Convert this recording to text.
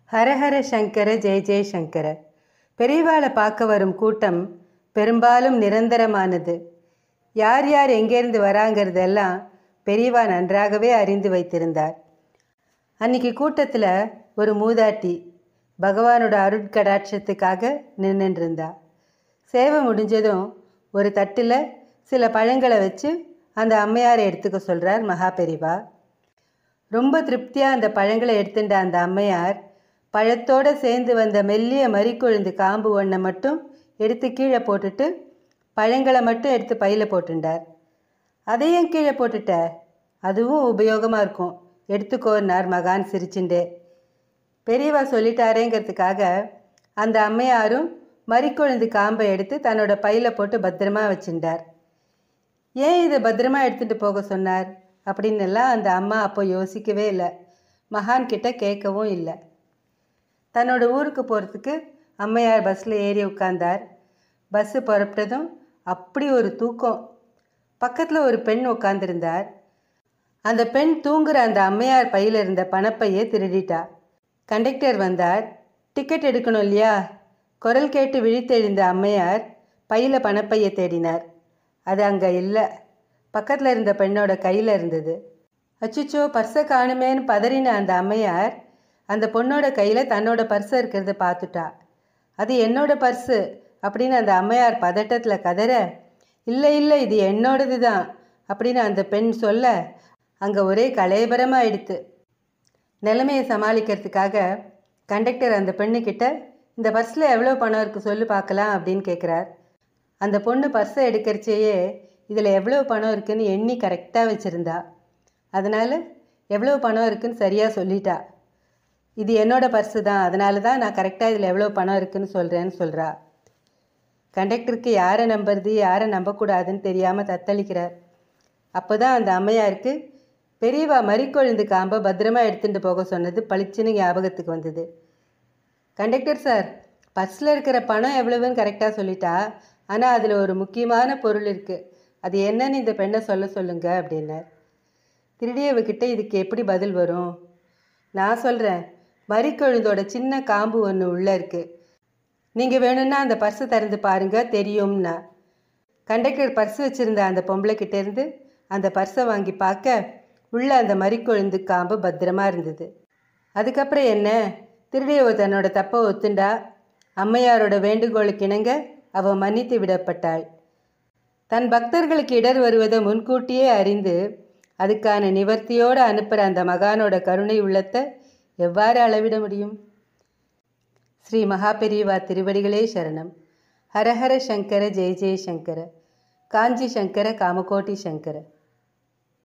ஹரஹர சங்கர ஜெய ஜெய சங்கர பெரியவாளை பார்க்க வரும் கூட்டம் பெரும்பாலும் நிரந்தரமானது யார் யார் எங்கேருந்து வராங்கிறதெல்லாம் பெரியவா நன்றாகவே அறிந்து வைத்திருந்தார் அன்னைக்கு கூட்டத்தில் ஒரு மூதாட்டி பகவானோட அருட்கடாட்சத்துக்காக நின்றுட்டு இருந்தா சேவை முடிஞ்சதும் ஒரு தட்டில் சில பழங்களை வச்சு அந்த அம்மையாரை எடுத்துக்க சொல்கிறார் மகா பெரிவா ரொம்ப திருப்தியாக அந்த பழங்களை எடுத்துட்ட அந்த அம்மையார் பழத்தோடு சேர்ந்து வந்த மெல்லிய மறிக்கொழுந்து காம்பு ஒன்றை மட்டும் எடுத்து கீழே போட்டுட்டு பழங்களை மட்டும் எடுத்து பையில் போட்டுண்டார் அதையும் கீழே போட்டுட்ட அதுவும் உபயோகமாக இருக்கும் எடுத்துக்கோன்னார் மகான் சிரிச்சுண்டே பெரியவா சொல்லிட்டாரேங்கிறதுக்காக அந்த அம்மையாரும் மறிக்கொழுந்து காம்பை எடுத்து தன்னோட பையில் போட்டு பத்திரமா வச்சுட்டார் ஏன் இதை பத்திரமா எடுத்துகிட்டு போக சொன்னார் அப்படின்னு எல்லாம் அந்த அம்மா அப்போ யோசிக்கவே இல்லை மகான் கிட்ட கேட்கவும் இல்லை தன்னோட ஊருக்கு போகிறதுக்கு அம்மையார் பஸ்ஸில் ஏறி உட்கார்ந்தார் பஸ்ஸு புறப்பட்டதும் அப்படி ஒரு தூக்கம் பக்கத்தில் ஒரு பெண் உட்காந்துருந்தார் அந்த பெண் தூங்குற அந்த அம்மையார் பையில் இருந்த பணப்பையை திருடிட்டா கண்டக்டர் வந்தார் டிக்கெட் எடுக்கணும் இல்லையா குரல் கேட்டு விழித்தெழுந்த அம்மையார் பையில் பணப்பையை தேடினார் அது அங்கே இல்லை பக்கத்தில் இருந்த பெண்ணோட கையில் இருந்தது அச்சுச்சோ பர்ஸை காணுமேன்னு பதறின அந்த அம்மையார் அந்த பொண்ணோட கையில் தன்னோட பர்ஸை இருக்கிறத பார்த்துட்டா அது என்னோட பர்ஸு அப்படின்னு அந்த அம்மையார் பதட்டத்தில் கதற இல்லை இல்லை இது என்னோடது தான் அப்படின்னு அந்த பெண் சொல்ல அங்கே ஒரே கலேபரமாக ஆயிடுத்து நிலைமையை சமாளிக்கிறதுக்காக கண்டக்டர் அந்த பெண்ணுக்கிட்ட இந்த பர்ஸில் எவ்வளோ பணம் இருக்குது சொல்லு பார்க்கலாம் அப்படின்னு கேட்குறார் அந்த பொண்ணு பர்ஸை எடுக்கிறச்சேயே இதில் எவ்வளோ பணம் இருக்குன்னு எண்ணி கரெக்டாக வச்சுருந்தா அதனால் எவ்வளோ பணம் இருக்குன்னு சரியாக சொல்லிட்டா இது என்னோட பர்ஸு தான் அதனால தான் நான் கரெக்டாக இதில் எவ்வளோ பணம் இருக்குன்னு சொல்கிறேன்னு சொல்கிறா கண்டக்டருக்கு யாரை நம்புறது யாரை நம்பக்கூடாதுன்னு தெரியாமல் தத்தளிக்கிறார் அப்போ தான் அந்த அம்மையாருக்கு பெரியவா மறிக்கொழுந்து காம்பை பத்திரமா எடுத்துகிட்டு போக சொன்னது பளிச்சுன்னு ஞாபகத்துக்கு வந்தது கண்டக்டர் சார் பர்ஸில் இருக்கிற பணம் எவ்வளவுன்னு கரெக்டாக சொல்லிட்டா ஆனால் அதில் ஒரு முக்கியமான பொருள் இருக்குது அது என்னன்னு இந்த பெண்ணை சொல்ல சொல்லுங்க அப்படின்னார் திருடியவகிட்ட இதுக்கு எப்படி பதில் வரும் நான் சொல்கிறேன் மறிக்கொழுந்தோட சின்ன காம்பு ஒன்று உள்ளே இருக்குது நீங்கள் வேணும்னா அந்த பர்ஸை திறந்து பாருங்க தெரியும்னா கண்டக்டர் பர்ஸ் வச்சுருந்த அந்த பொம்பளை கிட்டேருந்து அந்த பர்ஸை வாங்கி பார்க்க உள்ள அந்த மறிக்கொழுந்து காம்பு பத்திரமா இருந்தது அதுக்கப்புறம் என்ன திருடியவ தன்னோட தப்பை ஒத்துண்டா அம்மையாரோட வேண்டுகோளுக்கு இணங்க அவ மன்னித்து விடப்பட்டாள் தன் பக்தர்களுக்கு இடர் வருவதை முன்கூட்டியே அறிந்து அதுக்கான நிவர்த்தியோடு அனுப்புகிற அந்த மகானோட கருணை உள்ளத்தை எவ்வாறு அளவிட முடியும் ஸ்ரீ மகாபெரிவா திருவடிகளே சரணம் ஹரஹர சங்கர ஜெய ஜெய சங்கர காஞ்சி சங்கர காமகோட்டி சங்கர